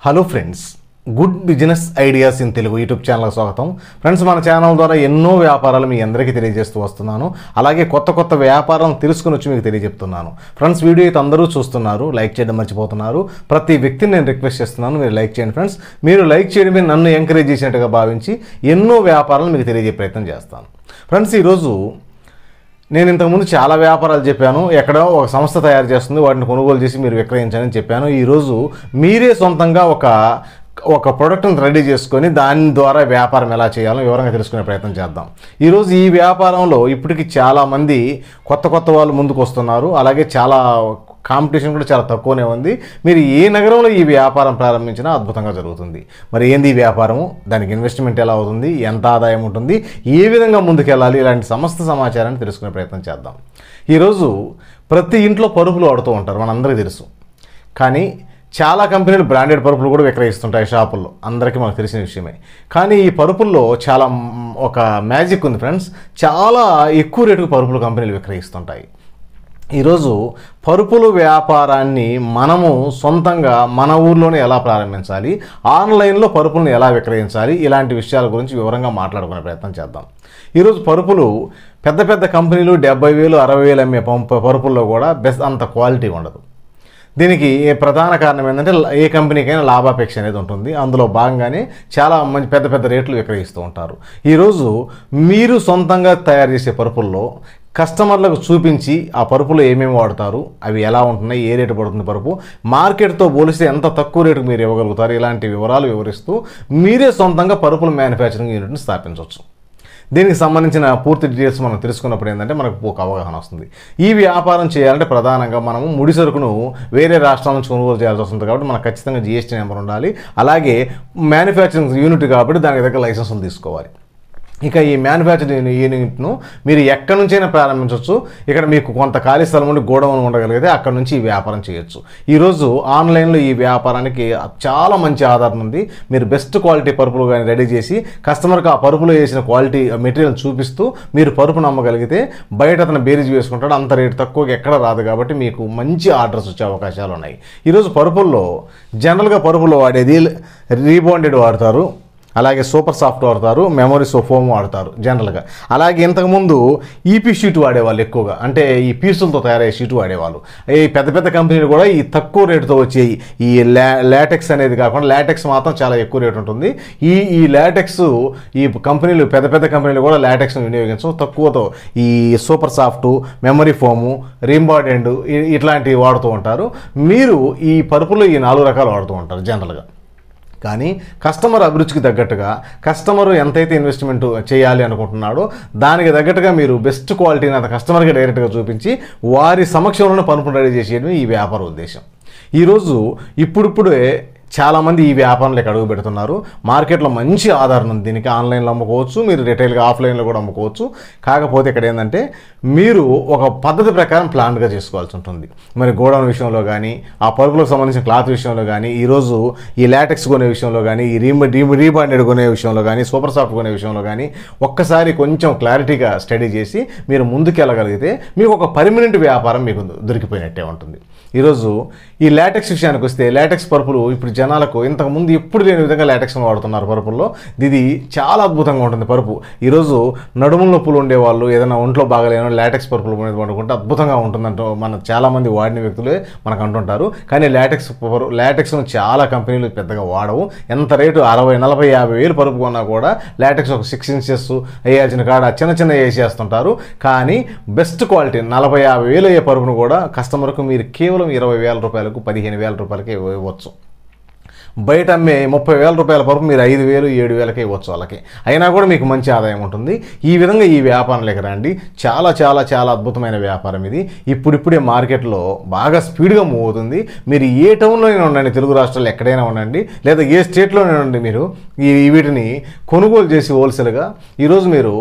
hello friends good business ideas in Telugu YouTube ఛానల్కి స్వాగతం friends మన ఛానల్ ద్వారా ఎన్నో వ్యాపారాలు మీ అందరికీ తెలియజేస్తూ వస్తున్నాను అలాగే కొత్త కొత్త వ్యాపారాలను తెలుసుకుని వచ్చి మీకు తెలియజెప్తున్నాను ఫ్రెండ్స్ వీడియో అయితే అందరూ చూస్తున్నారు లైక్ చేయడం మర్చిపోతున్నారు ప్రతి వ్యక్తిని నేను రిక్వెస్ట్ చేస్తున్నాను మీరు లైక్ చేయండి ఫ్రెండ్స్ మీరు లైక్ చేయడమే నన్ను ఎంకరేజ్ చేసినట్టుగా భావించి ఎన్నో వ్యాపారాలను మీకు తెలియజే ప్రయత్నం చేస్తాను ఫ్రెండ్స్ ఈరోజు నేను ఇంతకుముందు చాలా వ్యాపారాలు చెప్పాను ఎక్కడో ఒక సంస్థ తయారు చేస్తుంది వాటిని కొనుగోలు చేసి మీరు విక్రయించాలని చెప్పాను ఈరోజు మీరే సొంతంగా ఒక ఒక ప్రోడక్ట్ని రెడీ చేసుకొని దాని ద్వారా వ్యాపారం ఎలా చేయాలో వివరంగా తెలుసుకునే ప్రయత్నం చేద్దాం ఈరోజు ఈ వ్యాపారంలో ఇప్పటికి చాలామంది కొత్త కొత్త వాళ్ళు ముందుకు వస్తున్నారు అలాగే చాలా కాంపిటీషన్ కూడా చాలా తక్కువనే ఉంది మీరు ఏ నగరంలో ఈ వ్యాపారం ప్రారంభించినా అద్భుతంగా జరుగుతుంది మరి ఏంది ఈ వ్యాపారము దానికి ఇన్వెస్ట్మెంట్ ఎలా అవుతుంది ఎంత ఆదాయం ఉంటుంది ఏ విధంగా ముందుకెళ్ళాలి ఇలాంటి సమస్త సమాచారాన్ని తెలుసుకునే ప్రయత్నం చేద్దాం ఈరోజు ప్రతి ఇంట్లో పరుపులు వాడుతూ ఉంటారు మనందరికీ తెలుసు కానీ చాలా కంపెనీలు బ్రాండెడ్ పరుపులు కూడా విక్రయిస్తుంటాయి షాపుల్లో అందరికీ మనకు తెలిసిన విషయమే కానీ ఈ పరుపుల్లో చాలా మ్, ఒక మ్యాజిక్ ఉంది ఫ్రెండ్స్ చాలా ఎక్కువ రేటుకు పరుపులు కంపెనీలు విక్రయిస్తుంటాయి ఈరోజు పరుపుల వ్యాపారాన్ని మనము సొంతంగా మన ఊర్లోనే ఎలా ప్రారంభించాలి ఆన్లైన్లో పరుపులను ఎలా విక్రయించాలి ఇలాంటి విషయాల గురించి వివరంగా మాట్లాడుకునే ప్రయత్నం చేద్దాం ఈరోజు పరుపులు పెద్ద పెద్ద కంపెనీలు డెబ్బై వేలు అరవై వేలు అమ్మే పంప పరుపుల్లో కూడా బెస్ట్ అంత క్వాలిటీ ఉండదు దీనికి ప్రధాన కారణం ఏంటంటే ఏ కంపెనీకైనా లాభాపేక్ష అనేది ఉంటుంది అందులో భాగంగానే చాలా మంచి పెద్ద పెద్ద రేట్లు విక్రయిస్తూ ఉంటారు ఈరోజు మీరు సొంతంగా తయారు చేసే పరుపుల్లో కస్టమర్లకు చూపించి ఆ పరుపులు ఏమేమి వాడతారు అవి ఎలా ఉంటున్నాయి ఏ రేటు పడుతుంది పరుపు మార్కెట్తో పోలిస్తే ఎంత తక్కువ రేటుకు మీరు ఇవ్వగలుగుతారు ఇలాంటి వివరాలు వివరిస్తూ మీరే సొంతంగా పరుపుల మ్యానుఫ్యాక్చరింగ్ యూనిట్ని స్థాపించవచ్చు దీనికి సంబంధించిన పూర్తి డీటెయిల్స్ మనం తెలుసుకున్నప్పుడు ఏంటంటే మనకు ఒక అవగాహన వస్తుంది ఈ వ్యాపారం చేయాలంటే ప్రధానంగా మనము ముడి సరుకును వేరే రాష్ట్రాల నుంచి కొనుగోలు చేయాల్సి వస్తుంది కాబట్టి మనకు ఖచ్చితంగా జిఎస్టీ నెంబర్ ఉండాలి అలాగే మ్యానుఫ్యాక్చరింగ్ యూనిట్ కాబట్టి దానికి దగ్గర లైసెన్సులు తీసుకోవాలి ఇక ఈ మ్యానుఫ్యాక్చరింగ్ యూనిట్ను మీరు ఎక్కడి నుంచైనా ప్రారంభించవచ్చు ఇక్కడ మీకు కొంత ఖాళీ స్థలం ఉండి గోడౌన్ ఉండగలిగితే అక్కడ నుంచి ఈ వ్యాపారం చేయొచ్చు ఈరోజు ఆన్లైన్లో ఈ వ్యాపారానికి చాలా మంచి ఆధారం ఉంది మీరు బెస్ట్ క్వాలిటీ పరుపులు కానీ రెడీ చేసి కస్టమర్కి ఆ పరుపులో వేసిన క్వాలిటీ మెటీరియల్ చూపిస్తూ మీరు పరుపు నమ్మగలిగితే బయట అతను బేరీజ్ వేసుకుంటాడు అంత రేటు తక్కువగా ఎక్కడ రాదు కాబట్టి మీకు మంచి ఆర్డర్స్ వచ్చే అవకాశాలు ఉన్నాయి ఈరోజు పరుపుల్లో జనరల్గా పరుపులో వాడేది రీబాండెడ్ వాడతారు అలాగే సూపర్ సాఫ్ట్ వాడతారు మెమరీ సో ఫోమ్ వాడతారు జనరల్గా అలాగే ఇంతకుముందు ఈపీ షీట్ వాడేవాళ్ళు ఎక్కువగా అంటే ఈ పీసులతో తయారయ్యే షీట్ వాడేవాళ్ళు ఈ పెద్ద పెద్ద కంపెనీలు కూడా ఈ తక్కువ రేటుతో వచ్చే ఈ లా లాటెక్స్ అనేది కాకుండా లాటెక్స్ మాత్రం చాలా ఎక్కువ రేటు ఉంటుంది ఈ ఈ లాటెక్స్ ఈ కంపెనీలు పెద్ద పెద్ద కంపెనీలు కూడా లాటెక్స్ను వినియోగించడం తక్కువతో ఈ super soft memory foam rebonded ఇట్లాంటివి వాడుతూ ఉంటారు మీరు ఈ పరుపులో ఈ నాలుగు రకాలు వాడుతూ ఉంటారు జనరల్గా కానీ కస్టమర్ అభిరుచికి తగ్గట్టుగా కస్టమర్ ఎంతైతే ఇన్వెస్ట్మెంట్ చేయాలి అనుకుంటున్నాడో దానికి తగ్గట్టుగా మీరు బెస్ట్ క్వాలిటీని అంత కస్టమర్కి డైరెక్ట్గా చూపించి వారి సమక్షంలోనే పనులు రెడీ చేసేయడం ఈ వ్యాపార ఉద్దేశం ఈరోజు ఇప్పుడిప్పుడే చాలామంది ఈ వ్యాపారంలోకి అడుగు పెడుతున్నారు మార్కెట్లో మంచి ఆధారం ఉంది దీనికి ఆన్లైన్లో అమ్ముకోవచ్చు మీరు రిటైల్గా ఆఫ్లైన్లో కూడా అమ్ముకోవచ్చు కాకపోతే ఇక్కడ ఏంటంటే మీరు ఒక పద్ధతి ప్రకారం ప్లాన్గా చేసుకోవాల్సి ఉంటుంది మరి గోడౌన్ విషయంలో కానీ ఆ పరుపులకు సంబంధించిన క్లాత్ విషయంలో కానీ ఈరోజు ఈ లాటెక్స్ కొనే విషయంలో కానీ ఈ రీమ్ రీమ్ రీబాండెడ్ కొనే విషయంలో కానీ సూపర్ సాఫ్ట్ కొనే విషయంలో కానీ ఒక్కసారి కొంచెం క్లారిటీగా స్టడీ చేసి మీరు ముందుకెళ్ళగలిగితే మీకు ఒక పర్మనెంట్ వ్యాపారం మీకు దొరికిపోయినట్టే ఉంటుంది ఈరోజు ఈ లాటెక్స్ విషయానికి వస్తే లాటెక్స్ పరుపులు ఇప్పుడు జనాలకు ఇంతకుముందు ఎప్పుడు లేని విధంగా లాటెక్స్ వాడుతున్నారు పరుపుల్లో ఇది చాలా అద్భుతంగా ఉంటుంది పరుపు ఈరోజు నడుముల నొప్పులు ఉండేవాళ్ళు ఏదైనా ఒంట్లో బాగలేనో లాటెక్స్ పరుపులు అనేది వాడుకుంటే అద్భుతంగా ఉంటుందంటూ మన చాలామంది వాడిన వ్యక్తులే మనకు అంటుంటారు కానీ లాటెక్స్ పరు లాటెక్స్ను చాలా కంపెనీలు పెద్దగా వాడవు ఎంత రేటు అరవై నలభై యాభై వేలు పరుపు కొన్నా కూడా లాటెక్స్ ఒక సిక్స్ ఇంచెస్ వేయాల్సిన కాడ చిన్న చిన్న వేసేస్తుంటారు కానీ బెస్ట్ క్వాలిటీ నలభై యాభై వేలు అయ్యే పరుపును కూడా కస్టమర్కు మీరు కేవలం ఇరవై వేల రూపాయలకు పదిహేను వేల రూపాయలకి ఇవ్వచ్చు బయట అమ్మే ముప్పై వేల రూపాయల పరుపు మీరు ఐదు వేలు ఏడు వేలకే ఇవ్వచ్చు వాళ్ళకి అయినా కూడా మీకు మంచి ఆదాయం ఉంటుంది ఈ విధంగా ఈ వ్యాపారంలోకి రండి చాలా చాలా చాలా అద్భుతమైన వ్యాపారం ఇది ఇప్పుడిప్పుడే మార్కెట్లో బాగా స్పీడ్గా మూవ్ అవుతుంది మీరు ఏ టౌన్లోనే ఉండండి తెలుగు రాష్ట్రాల్లో ఎక్కడైనా ఉండండి లేదా ఏ స్టేట్లోనే ఉండండి మీరు ఈ వీటిని కొనుగోలు చేసి హోల్సేల్గా ఈరోజు మీరు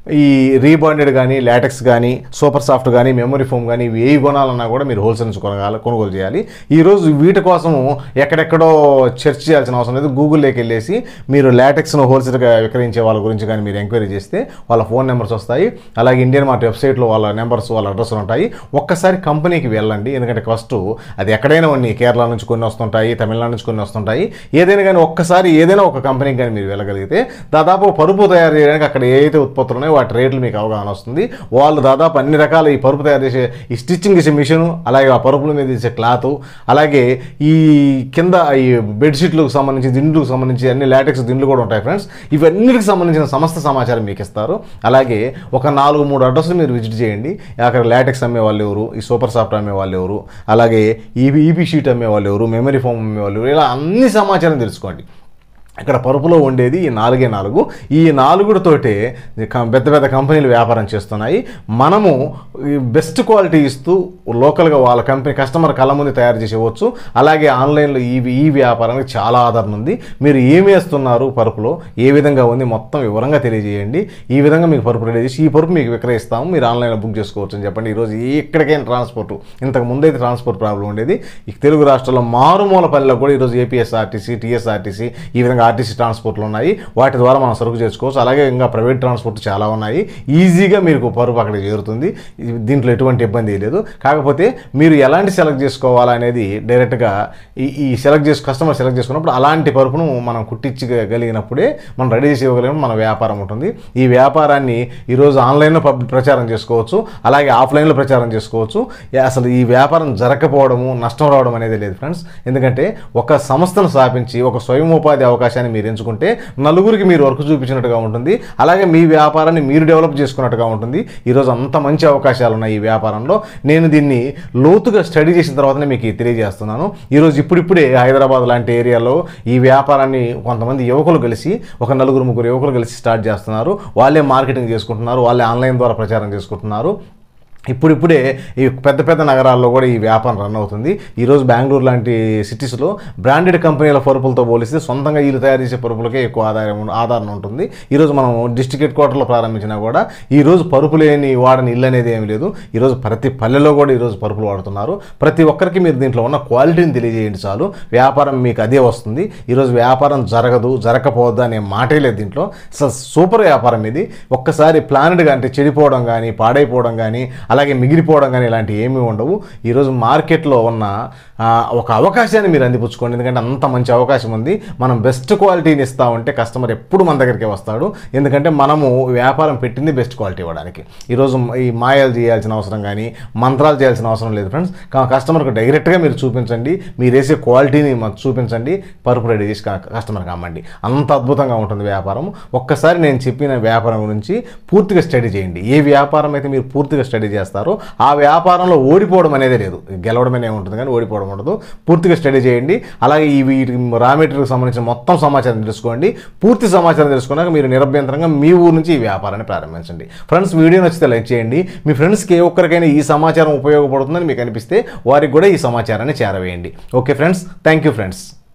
ఈ రీబాండెడ్ కానీ లాటెక్స్ కానీ సూపర్ సాఫ్ట్ కానీ మెమరీ ఫోమ్ కానీ ఇవి ఏ కొనాలన్నా కూడా మీరు హోల్సేల్ నుంచి కొనగాలి కొనుగోలు చేయాలి ఈరోజు వీటి కోసము ఎక్కడెక్కడో సెర్చ్ చేయాల్సిన అవసరం లేదు గూగుల్లోకి వెళ్ళేసి మీరు లాటెక్స్ను హోల్సేల్గా విక్రయించే వాళ్ళ గురించి కానీ మీరు ఎంక్వైరీ చేస్తే వాళ్ళ ఫోన్ నెంబర్స్ వస్తాయి అలాగే ఇండియన్ మార్ట్ వెబ్సైట్లో వాళ్ళ నెంబర్స్ వాళ్ళ అడ్రస్లు ఉంటాయి ఒక్కసారి కంపెనీకి వెళ్ళండి ఎందుకంటే ఫస్ట్ అది ఎక్కడైనా ఉన్నాయి కేరళ నుంచి కొన్ని వస్తుంటాయి తమిళనాడు నుంచి కొన్ని వస్తుంటాయి ఏదైనా కానీ ఒక్కసారి ఏదైనా ఒక కంపెనీకి కానీ మీరు వెళ్ళగలిగితే దాదాపు పరుపు తయారు చేయడానికి అక్కడ ఏదైతే ఉత్పత్తులు ఉన్నాయో వాటి రేట్లు మీకు అవగాహన వస్తుంది వాళ్ళు దాదాపు అన్ని రకాల ఈ పరుపు తయారు చేసే ఈ స్టిచ్చింగ్ చేసే మిషన్ అలాగే ఆ పరుపుల మీద తీసే క్లాత్ అలాగే ఈ కింద ఈ బెడ్షీట్లకు సంబంధించి దిండ్లకు సంబంధించి అన్ని లాటెక్స్ దిండ్లు కూడా ఉంటాయి ఫ్రెండ్స్ ఇవన్నిటికి సంబంధించిన సమస్త సమాచారం మీకు ఇస్తారు అలాగే ఒక నాలుగు మూడు అడ్రస్లు మీరు విజిట్ చేయండి అక్కడ లాటెక్స్ అమ్మే వాళ్ళు ఎవరు ఈ సూపర్ సాఫ్ట్ అమ్మే వాళ్ళు ఎవరు అలాగే ఈపీ ఈపీ షీట్ అమ్మే వాళ్ళు ఎవరు మెమరీ ఫోమ్ అమ్మే వాళ్ళు ఎవరు ఇలా అన్ని సమాచారం తెలుసుకోండి ఇక్కడ పరుపులో ఉండేది ఈ నాలుగే నాలుగు ఈ నాలుగుతోటే కం- పెద్ద పెద్ద కంపెనీలు వ్యాపారం చేస్తున్నాయి మనము ఈ బెస్ట్ క్వాలిటీ ఇస్తూ లోకల్గా వాళ్ళ కంపెనీ కస్టమర్ కళ్ళ ముందు తయారు చేసి ఇవ్వచ్చు అలాగే ఆన్లైన్లో ఈ ఈ వ్యాపారానికి చాలా ఆదరణ ఉంది మీరు ఏమి వేస్తున్నారు పరుపులో ఏ విధంగా ఉంది మొత్తం వివరంగా తెలియజేయండి ఈ విధంగా మీకు పరుపు రెడీ చేసి ఈ పరుపు మీకు విక్రయిస్తాము మీరు ఆన్లైన్లో బుక్ చేసుకోవచ్చు అని చెప్పండి ఈరోజు ఎక్కడికైనా ట్రాన్స్పోర్ట్ ఇంతకు ముందైతే ట్రాన్స్పోర్ట్ ప్రాబ్లం ఉండేది ఈ తెలుగు రాష్ట్రాల్లో మారుమూల పల్లెలో కూడా ఈరోజు ఏపీఎస్ఆర్టీసీ టీఎస్ఆర్టీసీ ఈ విధంగా ఆర్టీసీ ట్రాన్స్పోర్ట్లు ఉన్నాయి వాటి ద్వారా మనం సరుకు చేసుకోవచ్చు అలాగే ఇంకా ప్రైవేట్ ట్రాన్స్పోర్ట్ చాలా ఉన్నాయి ఈజీగా మీకు పరుపు అక్కడ చేరుతుంది ఇది- దీంట్లో ఎటువంటి ఇబ్బంది లేదు కాకపోతే మీరు ఎలాంటి సెలెక్ట్ చేసుకోవాలనేది డైరెక్ట్గా ఈ ఈ సెలెక్ట్ చేసి కస్టమర్ సెలెక్ట్ చేసుకున్నప్పుడు అలాంటి పరుపును మనం కుట్టించగలిగినప్పుడే మనం రెడీ చేసి ఇవ్వగలిగిన మన వ్యాపారం ఉంటుంది ఈ వ్యాపారాన్ని ఈరోజు ఆన్లైన్లో పబ్ ప్రచారం చేసుకోవచ్చు అలాగే ఆఫ్లైన్లో ప్రచారం చేసుకోవచ్చు ఏ- అసలు ఈ వ్యాపారం జరగకపోవడము నష్టం రావడం అనేది లేదు ఫ్రెండ్స్ ఎందుకంటే ఒక సంస్థను స్థాపించి ఒక స్వయం ఉపాధి అవకాశాన్ని మీరు ఎంచుకుంటే నలుగురికి మీరు వర్క్ చూపించినట్టుగా ఉంటుంది అలాగే మీ వ్యాపారాన్ని మీరు డెవలప్ చేసుకున్నట్టుగా ఉంటుంది ఈరోజు అంత మంచి అవకాశాలు ఉన్నాయి ఈ వ్యాపారంలో నేను దీన్ని లోతుగా స్టడీ చేసిన తర్వాతనే మీకు తెలియజేస్తున్నాను ఈరోజు ఇప్పుడిప్పుడే హైదరాబాద్ లాంటి ఏరియాలో ఈ వ్యాపారాన్ని కొంతమంది యువకులు కలిసి ఒక నలుగురు ముగ్గురు యువకులు కలిసి స్టార్ట్ చేస్తున్నారు వాళ్ళే మార్కెటింగ్ చేసుకుంటున్నారు వాళ్ళే ఆన్లైన్ ద్వారా ప్రచారం చేసుకుంటున్నారు ఇప్పుడిప్పుడే ఈ పెద్ద పెద్ద నగరాల్లో కూడా ఈ వ్యాపారం రన్ అవుతుంది ఈరోజు బెంగళూరు లాంటి సిటీస్లో బ్రాండెడ్ కంపెనీల పరుపులతో పోలిస్తే సొంతంగా వీళ్ళు తయారు చేసే పరుపులకే ఎక్కువ ఆదాయం ఉం- ఆదరణ ఉంటుంది ఈరోజు మనం డిస్ట్రిక్ట్ హెడ్ క్వార్టర్లో ప్రారంభించినా కూడా ఈరోజు పరుపు లేని వాడని ఇల్లు అనేది ఏమీ లేదు ఈరోజు ప్రతి పల్లెలో కూడా ఈరోజు పరుపులు వాడుతున్నారు ప్రతి ఒక్కరికి మీరు దీంట్లో ఉన్న క్వాలిటీని తెలియజేయండి చాలు వ్యాపారం మీకు అదే వస్తుంది ఈరోజు వ్యాపారం జరగదు జరగకపోవద్దు అనే మాటే లేదు దీంట్లో అసలు సూపర్ వ్యాపారం ఇది ఒక్కసారి ప్లానెడ్గా అంటే చెడిపోవడం కానీ పాడైపోవడం కానీ అలాగే మిగిలిపోవడం కానీ ఇలాంటివి ఏమీ ఉండవు ఈరోజు మార్కెట్లో ఉన్న ఆ, ఒక అవకాశాన్ని మీరు అందిపుచ్చుకోండి ఎందుకంటే అంత మంచి అవకాశం ఉంది మనం బెస్ట్ క్వాలిటీని ఇస్తామంటే కస్టమర్ ఎప్పుడు మన దగ్గరికి వస్తాడు ఎందుకంటే మనము వ్యాపారం పెట్టింది బెస్ట్ క్వాలిటీ ఇవ్వడానికి ఈరోజు ఈ మాయాలు చేయాల్సిన అవసరం కానీ మంత్రాలు చేయాల్సిన అవసరం లేదు ఫ్రెండ్స్ కస్టమర్కి డైరెక్ట్గా మీరు చూపించండి మీరు వేసే క్వాలిటీని మాకు చూపించండి పరుపు రెడీ చేసి క- కస్టమర్కి అమ్మండి అంత అద్భుతంగా ఉంటుంది వ్యాపారం ఒక్కసారి నేను చెప్పిన వ్యాపారం గురించి పూర్తిగా స్టడీ చేయండి ఏ వ్యాపారం అయితే మీరు పూర్తిగా స్టడీ చేస్తారో ఆ వ్యాపారంలో ఓడిపోవడం అనేది లేదు గెలవడం అనేది ఉంటుంది కానీ ఓడిపోవడం ఉండదు పూర్తిగా స్టడీ చేయండి అలాగే ఈ వీటి రా మెటీరియల్కి సంబంధించిన మొత్తం సమాచారం తెలుసుకోండి పూర్తి సమాచారం తెలుసుకున్నాక మీరు నిరభ్యంతరంగా మీ ఊరు నుంచి ఈ వ్యాపారాన్ని ప్రారంభించండి ఫ్రెండ్స్ వీడియో నచ్చితే లైక్ చేయండి మీ ఫ్రెండ్స్కి ఏ ఒక్కరికైనా ఈ సమాచారం ఉపయోగపడుతుందని మీకు అనిపిస్తే వారికి కూడా ఈ సమాచారాన్ని చేరవేయండి okay friends thank you friends